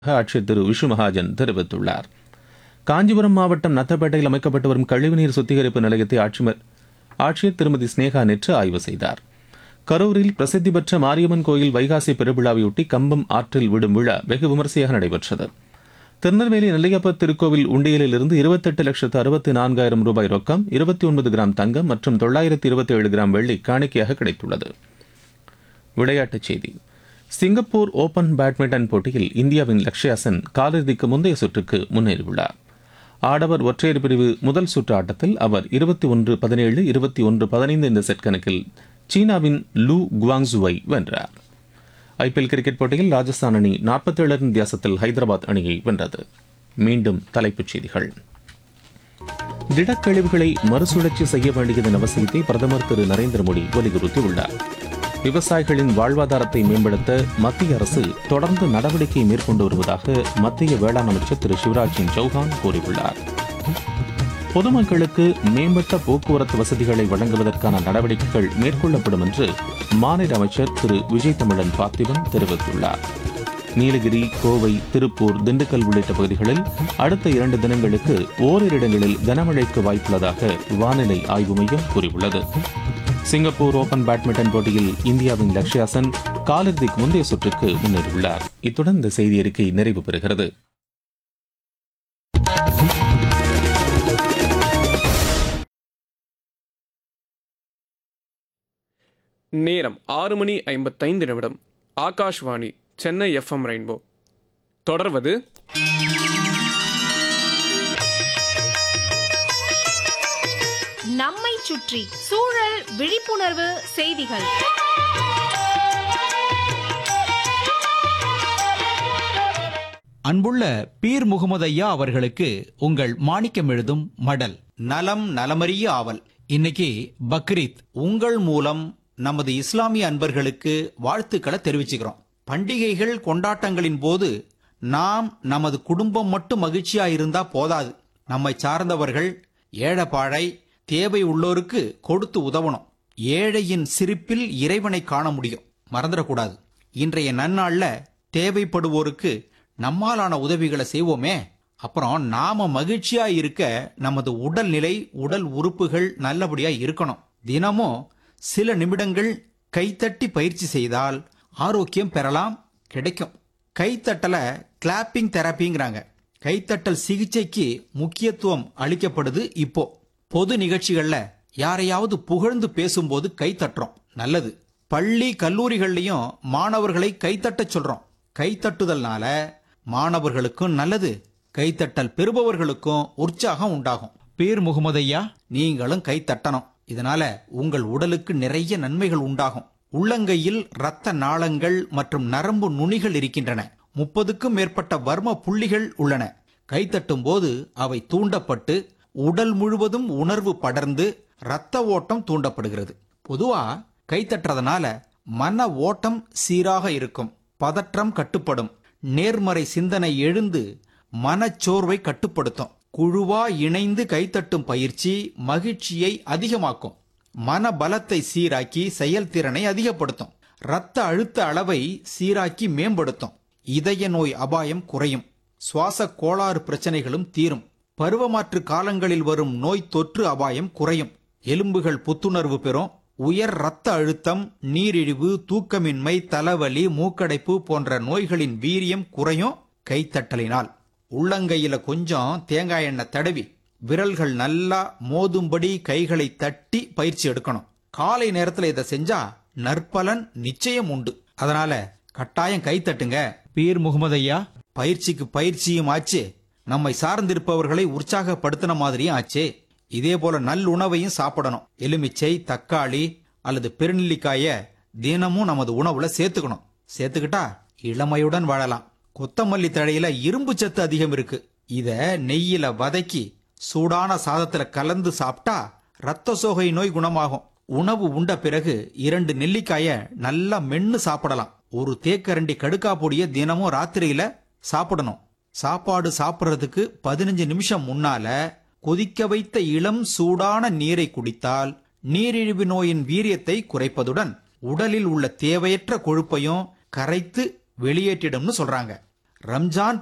ஆட்சியர் திரு விஷு மகாஜன் தெரிவித்துள்ளார் காஞ்சிபுரம் மாவட்டம் நத்தப்பேட்டையில் அமைக்கப்பட்டு வரும் கழிவுநீர் சுத்திகரிப்பு நிலையத்தை ஆட்சிமர் ஆட்சியர் திருமதி ஸ்னேகா நேற்று ஆய்வு செய்தார் கரூரில் பிரசித்தி பெற்ற மாரியம்மன் கோயில் வைகாசி பெருவிழாவையொட்டி கம்பம் ஆற்றில் விடும் விழா வெகு விமரிசையாக நடைபெற்றது திருநெல்வேலி நெல்லையப்பர் திருக்கோவில் உண்டியலில் இருந்து இருபத்தெட்டு லட்சத்து அறுபத்தி நான்காயிரம் ரூபாய் ரொக்கம் இருபத்தி ஒன்பது கிராம் தங்கம் மற்றும் தொள்ளாயிரத்தி இருபத்தி ஏழு கிராம் வெள்ளி காணிக்கையாக கிடைத்துள்ளது விளையாட்டுச் செய்தி சிங்கப்பூர் ஓபன் பேட்மிண்டன் போட்டியில் இந்தியாவின் லக்ஷ்யா சென் காலிறுதிக்கு முந்தைய சுற்றுக்கு முன்னேறியுள்ளார் ஆடவர் ஒற்றையர் பிரிவு முதல் சுற்று ஆட்டத்தில் அவர் இருபத்தி ஒன்று பதினேழு இருபத்தி ஒன்று பதினைந்து இந்த செட் கணக்கில் சீனாவின் லூ குவாங்ஸுவை வென்றார் ஐபிஎல் கிரிக்கெட் போட்டியில் ராஜஸ்தான் அணி நாற்பத்தேழு ரன் வித்தியாசத்தில் ஹைதராபாத் அணியை வென்றது மீண்டும் தலைப்புச் செய்திகள் திடக்கழிவுகளை மறுசுழற்சி செய்ய வேண்டியதன் அவசியத்தை பிரதமர் திரு நரேந்திர மோடி வலியுறுத்தியுள்ளார் விவசாயிகளின் வாழ்வாதாரத்தை மேம்படுத்த மத்திய அரசு தொடர்ந்து நடவடிக்கை மேற்கொண்டு வருவதாக மத்திய வேளாண் அமைச்சர் திரு சிவராஜ் சிங் சௌஹான் கூறியுள்ளார் பொதுமக்களுக்கு மேம்பட்ட போக்குவரத்து வசதிகளை வழங்குவதற்கான நடவடிக்கைகள் மேற்கொள்ளப்படும் என்று மாநில அமைச்சர் திரு விஜய் தமிழன் பார்த்திபன் தெரிவித்துள்ளார் நீலகிரி கோவை திருப்பூர் திண்டுக்கல் உள்ளிட்ட பகுதிகளில் அடுத்த இரண்டு தினங்களுக்கு ஓரிரு இடங்களில் கனமழைக்கு வாய்ப்புள்ளதாக வானிலை ஆய்வு மையம் கூறியுள்ளது சிங்கப்பூர் ஓபன் பேட்மிண்டன் போட்டியில் இந்தியாவின் லக்ஷ்யா சென் காலிறுதிக்கு முந்தைய சுற்றுக்கு முன்னேறியுள்ளார் இத்துடன் இந்த செய்தி அறிக்கை நிறைவு பெறுகிறது நேரம் ஆறு மணி ஐம்பத்தைந்து நிமிடம் ஆகாஷ்வாணி சென்னை எஃப்எம் ரெயின்போ தொடர்வது நம்மை சுற்றி சூழல் விழிப்புணர்வு செய்திகள் அன்புள்ள பீர் முகமது ஐயா அவர்களுக்கு உங்கள் மாணிக்கம் எழுதும் மடல் நலம் நலமறிய ஆவல் இன்னைக்கு பக்ரீத் உங்கள் மூலம் நமது இஸ்லாமிய அன்பர்களுக்கு வாழ்த்துக்களை தெரிவிச்சுக்கிறோம் பண்டிகைகள் கொண்டாட்டங்களின் போது நாம் நமது குடும்பம் மட்டும் மகிழ்ச்சியா இருந்தா போதாது நம்மை சார்ந்தவர்கள் ஏழைப்பாழை தேவை உள்ளோருக்கு கொடுத்து உதவணும் ஏழையின் சிரிப்பில் இறைவனை காண முடியும் மறந்துடக்கூடாது இன்றைய நன்னாள்ல தேவைப்படுவோருக்கு நம்மாலான உதவிகளை செய்வோமே அப்புறம் நாம மகிழ்ச்சியா இருக்க நமது உடல்நிலை உடல் உறுப்புகள் நல்லபடியா இருக்கணும் தினமும் சில நிமிடங்கள் கைத்தட்டி பயிற்சி செய்தால் ஆரோக்கியம் பெறலாம் கிடைக்கும் கைத்தட்டலை கிளாப்பிங் தெரப்பிங்கிறாங்க கைத்தட்டல் சிகிச்சைக்கு முக்கியத்துவம் அளிக்கப்படுது இப்போ பொது நிகழ்ச்சிகள்ல யாரையாவது புகழ்ந்து பேசும்போது கைத்தட்டுறோம் நல்லது பள்ளி கல்லூரிகள்லயும் மாணவர்களை கைத்தட்டச் சொல்றோம் கைத்தட்டுதல்னால மாணவர்களுக்கும் நல்லது கைத்தட்டல் பெறுபவர்களுக்கும் உற்சாகம் உண்டாகும் பீர் முகமது ஐயா நீங்களும் கை தட்டணும் இதனால உங்கள் உடலுக்கு நிறைய நன்மைகள் உண்டாகும் உள்ளங்கையில் இரத்த நாளங்கள் மற்றும் நரம்பு நுனிகள் இருக்கின்றன முப்பதுக்கும் மேற்பட்ட வர்ம புள்ளிகள் உள்ளன கைத்தட்டும் போது அவை தூண்டப்பட்டு உடல் முழுவதும் உணர்வு படர்ந்து இரத்த ஓட்டம் தூண்டப்படுகிறது பொதுவா கைத்தட்டுறதுனால மன ஓட்டம் சீராக இருக்கும் பதற்றம் கட்டுப்படும் நேர்மறை சிந்தனை எழுந்து மனச்சோர்வை கட்டுப்படுத்தும் குழுவா இணைந்து கைத்தட்டும் பயிற்சி மகிழ்ச்சியை அதிகமாக்கும் மன பலத்தை சீராக்கி செயல்திறனை அதிகப்படுத்தும் இரத்த அழுத்த அளவை சீராக்கி மேம்படுத்தும் இதய நோய் அபாயம் குறையும் சுவாச கோளாறு பிரச்சனைகளும் தீரும் பருவமாற்று காலங்களில் வரும் நோய் தொற்று அபாயம் குறையும் எலும்புகள் புத்துணர்வு பெறும் உயர் இரத்த அழுத்தம் நீரிழிவு தூக்கமின்மை தலைவலி மூக்கடைப்பு போன்ற நோய்களின் வீரியம் குறையும் கைத்தட்டலினால் உள்ளங்கையில கொஞ்சம் தேங்காய் எண்ணெய் தடவி விரல்கள் நல்லா மோதும்படி கைகளை தட்டி பயிற்சி எடுக்கணும் காலை நேரத்துல இதை செஞ்சா நற்பலன் நிச்சயம் உண்டு அதனால கட்டாயம் கை தட்டுங்க பீர் முகமது ஐயா பயிற்சிக்கு பயிற்சியும் ஆச்சு நம்மை சார்ந்திருப்பவர்களை உற்சாகப்படுத்தின மாதிரியும் ஆச்சு இதே போல நல்லுணவையும் சாப்பிடணும் எலுமிச்சை தக்காளி அல்லது பெருநெல்லிக்காய தினமும் நமது உணவுல சேர்த்துக்கணும் சேர்த்துக்கிட்டா இளமையுடன் வாழலாம் கொத்தமல்லி தழையில இரும்பு சத்து அதிகம் இருக்கு இத நெய்யில வதக்கி சூடான சாதத்துல கலந்து சாப்பிட்டா ரத்த சோகை நோய் குணமாகும் உணவு உண்ட பிறகு இரண்டு நெல்லிக்காய நல்லா மென்னு சாப்பிடலாம் ஒரு தேக்கரண்டி கடுக்கா பொடிய தினமும் ராத்திரியில சாப்பிடணும் சாப்பாடு சாப்பிடுறதுக்கு பதினஞ்சு நிமிஷம் முன்னால கொதிக்க வைத்த இளம் சூடான நீரை குடித்தால் நீரிழிவு நோயின் வீரியத்தை குறைப்பதுடன் உடலில் உள்ள தேவையற்ற கொழுப்பையும் கரைத்து வெளியேற்றிடும்னு சொல்றாங்க ரம்ஜான்